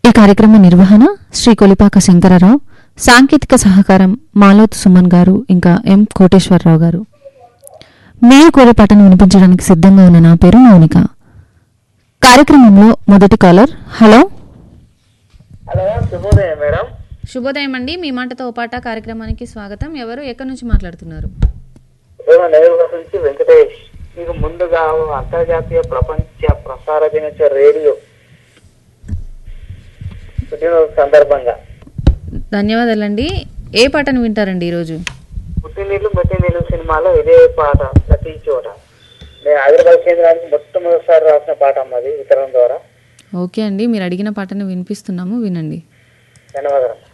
ఈ కార్యక్రమ నిర్వహణ శ్రీ కొలిపాక శంకరరావు సాంకేతిక సహకారం మాలోత్ సుమన్ గారు ఇంకా ఎం కోటేశ్వరరావు గారు మీరు కోరే పాటను వినిపించడానికి సిద్ధంగా ఉన్న నా పేరు మౌనిక కార్యక్రమంలో మొదటి కాలర్ హలో హలో శుభోదయం మేడం శుభోదయం అండి మీ మాటతో ఓ పాట కార్యక్రమానికి స్వాగతం ఎవరు ఎక్కడి నుంచి మాట్లాడుతున్నారు నేను నేరుగా నుంచి వెంకటేష్ మీకు ముందుగా అంతర్జాతీయ ప్రపంచ ప్రసార దినోత్సవ రేడియో పుట్టినరోజు సందర్భంగా ధన్యవాదాలండి ఏ పాటను వింటారండి ఈరోజు పుట్టినీళ్ళు మెట్టినీళ్ళు సినిమాలో ఇదే పాట ప్రతి చోట నేను హైదరాబాద్ కేంద్రానికి మొట్టమొదటిసారి రాసిన పాట అమ్మది వితరణ ద్వారా ఓకే అండి మీరు అడిగిన పాటను వినిపిస్తున్నాము వినండి ధన్యవాదాలు